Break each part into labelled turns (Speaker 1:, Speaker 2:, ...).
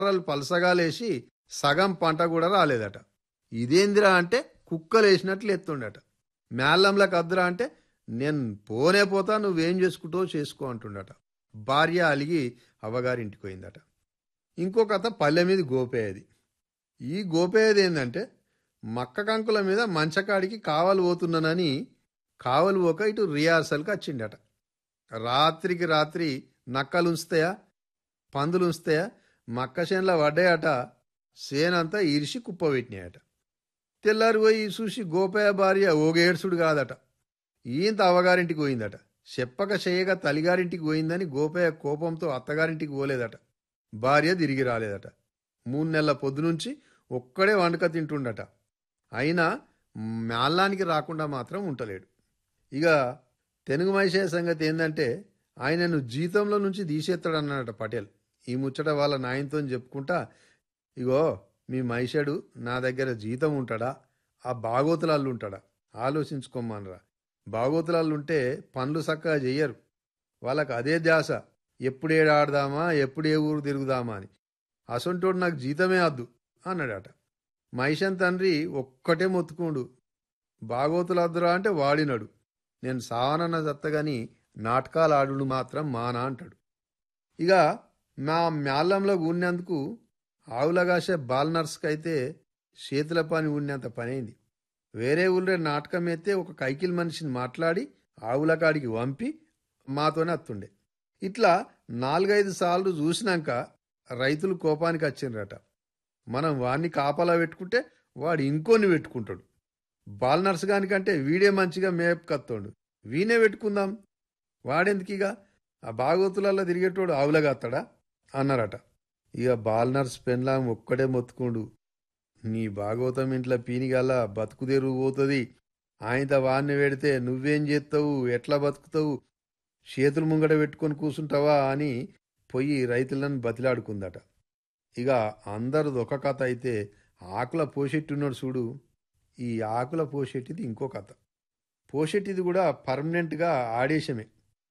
Speaker 1: ఎకరాలు పలసగాలేసి సగం పంట కూడా రాలేదట ఇదేందిరా అంటే కుక్కలేసినట్లు ఎత్తుండట మేళ్ళంలకు అద్దురా అంటే నేను పోనే పోతా నువ్వేం చేసుకుంటావో చేసుకో అంటుండట భార్య అలిగి అవ్వగారింటికి పోయిందట ఇంకో కథ పల్లె మీద గోపేయది ఈ గోపేయది ఏంటంటే మక్క కంకుల మీద మంచకాడికి కావలి పోతున్నానని కావలి పోక ఇటు రిహార్సల్కి వచ్చిండట రాత్రికి రాత్రి నక్కలు ఉంచుతాయా పందులు ఉంచుతాయా మక్క చేనులో పడ్డాయట సేనంతా ఈరిసి కుప్పబెట్టినాయట తెల్లారి పోయి చూసి గోపయ్య భార్య ఓగేడ్సుడు కాదట ఈయంత అవ్వగారింటికి పోయిందట చెప్పక చేయక తల్లిగారింటికి పోయిందని గోపయ్య కోపంతో అత్తగారింటికి పోలేదట భార్య తిరిగి రాలేదట మూడు నెలల పొద్దు నుంచి ఒక్కడే వండక తింటుండట అయినా మేళ్ళానికి రాకుండా మాత్రం ఉంటలేడు ఇక తెనుగు మహిషయ్య సంగతి ఏంటంటే ఆయనను జీతంలో నుంచి తీసేస్తాడన్నాడట పటేల్ ఈ ముచ్చట వాళ్ళ నాయనతో చెప్పుకుంటా ఇగో మీ మహిషడు నా దగ్గర జీతం ఉంటాడా ఆ బాగోతులాళ్ళు ఉంటాడా ఆలోచించుకోమనరా బాగోతులాళ్ళు ఉంటే పనులు చక్కగా చెయ్యరు వాళ్ళకి అదే ధ్యాస ఎప్పుడేడు ఆడదామా ఎప్పుడే ఊరు తిరుగుదామా అని అసొంటోడు నాకు జీతమే వద్దు అన్నాడట మహిషన్ తండ్రి ఒక్కటే మొత్తుకుండు బాగోతులద్దురా అంటే వాడినడు నేను సావనన్న జత్తగాని నాటకాలు ఆడుడు మాత్రం మానా అంటాడు ఇక మా మ్యాళ్ళంలో ఉన్నందుకు ఆవులగాసే బాల్ నర్స్కి అయితే చేతుల పని ఉన్నంత పనైంది వేరే ఊళ్ళో నాటకం అయితే ఒక కైకిల్ మనిషిని మాట్లాడి ఆవుల కాడికి వంపి మాతోనే అత్తుండే ఇట్లా నాలుగైదు సార్లు చూసినాక రైతులు కోపానికి వచ్చిండ్రట మనం వాడిని కాపలా పెట్టుకుంటే వాడు ఇంకోని పెట్టుకుంటాడు బాల్ నర్స్ గానికంటే వీడే మంచిగా మేపుకత్తోడు వీనే పెట్టుకుందాం వాడెందుకిగా ఆ బాగోతులలో తిరిగేటోడు ఆవులగాస్తాడా అన్నారట ఇక బాల్ నర్స్ పెన్లాం ఒక్కడే మొత్తుకుండు నీ భాగవతం ఇంట్లో పీనిగల బతుకుదేరు పోతుంది ఆయనతో వాడిని పెడితే నువ్వేం చేస్తావు ఎట్లా బతుకుతావు చేతులు ముంగట పెట్టుకొని కూర్చుంటావా అని పోయి రైతులను బతిలాడుకుందట ఇక అందరిది ఒక కథ అయితే ఆకుల పోషెట్టున్నాడు చూడు ఈ ఆకుల పోషెట్టిది ఇంకో కథ పోషెట్టిది కూడా పర్మనెంట్గా ఆడేశమే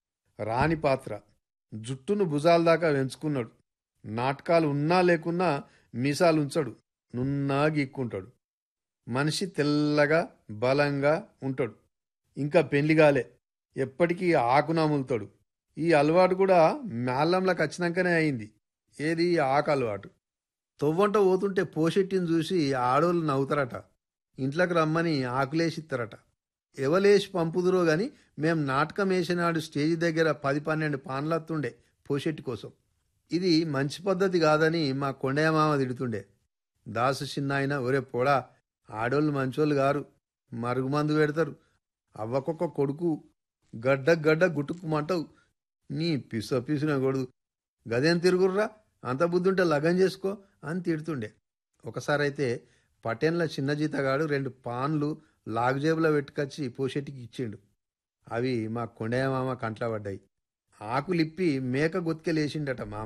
Speaker 1: రాని పాత్ర జుట్టును భుజాల దాకా పెంచుకున్నాడు నాటకాలు ఉన్నా లేకున్నా మీసాలు ఉంచడు నున్నా గీక్కుంటాడు మనిషి తెల్లగా బలంగా ఉంటాడు ఇంకా పెళ్లిగాలే ఎప్పటికీ ఆకునాములుతాడు ఈ అలవాటు కూడా మేళ్ళంలోకి వచ్చినాకనే అయింది ఏది ఈ ఆకు అలవాటు తొవ్వంట పోతుంటే పోషెట్టిని చూసి ఆడోళ్ళు నవ్వుతారట ఇంట్లోకి రమ్మని ఆకులేసిస్తారట ఎవలేసి పంపుదురో గాని మేం నాటకం వేసినాడు స్టేజ్ దగ్గర పది పన్నెండు పాన్లత్తుండే పోషెట్టి కోసం ఇది మంచి పద్ధతి కాదని మా కొండయ్య మామ తిడుతుండే దాసు చిన్నాయన ఒరే పోడా ఆడోళ్ళు మంచోళ్ళు గారు మరుగుమందు పెడతారు అవ్వకొక్క కొడుకు గడ్డ గడ్డ గుట్టుకుమంటావు నీ పిస పిసిన కొడుదు గదేం తిరుగుర్రా అంత బుద్ధుంటే లగం చేసుకో అని తిడుతుండే ఒకసారి అయితే పటేన్ల చిన్న జీతగాడు రెండు పాన్లు లాగుజేబులో పెట్టుకొచ్చి పోషెట్టికి ఇచ్చిండు అవి మా కొండయ్య మామ కంట్ల పడ్డాయి ఆకులిప్పి మేక గొత్కెలేసిండట మామ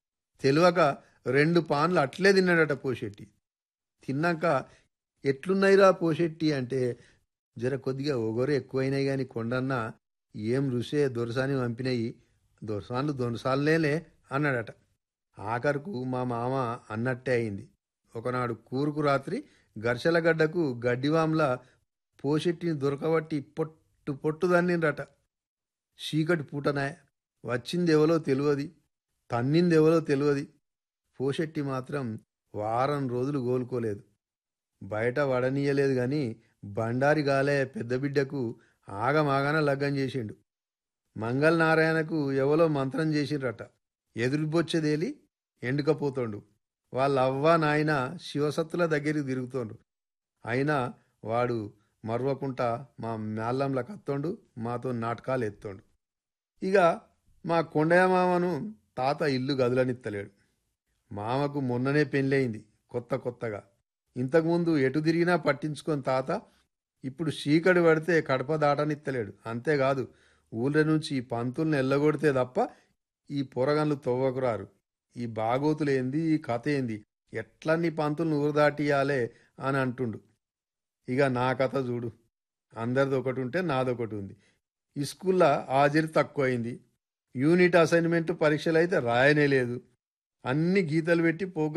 Speaker 1: తెలియక రెండు పాన్లు అట్లే తిన్నాడట పోషెట్టి తిన్నాక ఎట్లున్నాయిరా పోషెట్టి అంటే జర కొద్దిగా ఒగరు ఎక్కువైనాయి గాని కొండన్న ఏం రుసే దొరసాని పంపినాయి దొరసాన్లు దొరసాలనేలే అన్నాడట ఆఖరుకు మా మామ అన్నట్టే అయింది ఒకనాడు కూరుకు రాత్రి గర్షలగడ్డకు గడ్డివాంలా పోషెట్టిని దొరకబట్టి పొట్టు పొట్టు దన్నిండ్రట చీకటి పూటనాయ వచ్చిందెవలో తెలియదు తన్నిందెవలో తెలియదు పోషెట్టి మాత్రం వారం రోజులు కోలుకోలేదు బయట వడనీయలేదు గాని బండారి గాలే పెద్ద బిడ్డకు ఆగమాగాన లగ్గం చేసిండు మంగళనారాయణకు ఎవలో మంత్రం చేసిండ్రట ఎదురుబొచ్చేదేలి ఎండుకపోతుండు వాళ్ళ అవ్వ నాయన శివసత్తుల దగ్గరికి తిరుగుతోండు అయినా వాడు మరవకుంటా మా మేళ్ళంల కత్తోండు మాతో నాటకాలు ఎత్తోండు ఇక మా కొండయ్య మామను తాత ఇల్లు గదులనిత్తలేడు మామకు మొన్ననే పెళ్ళయింది కొత్త కొత్తగా ఇంతకుముందు ఎటు తిరిగినా పట్టించుకొని తాత ఇప్పుడు చీకటి పడితే కడప దాటనిత్తలేడు అంతేకాదు ఊళ్ళ నుంచి ఈ పంతుల్ని ఎల్లగొడితే తప్ప ఈ పొరగన్లు తవ్వకురారు ఈ బాగోతులు ఏంది ఈ కథ ఏంది ఎట్లన్ని పంతులను ఊరు దాటియాలే అని అంటుండు ఇక నా కథ చూడు అందరిది ఒకటి ఉంటే నాదొకటి ఉంది ఈ స్కూల్లో హాజరు తక్కువ అయింది యూనిట్ అసైన్మెంట్ పరీక్షలు అయితే రాయనే లేదు అన్ని గీతలు పెట్టి ప్రోగ్రామ్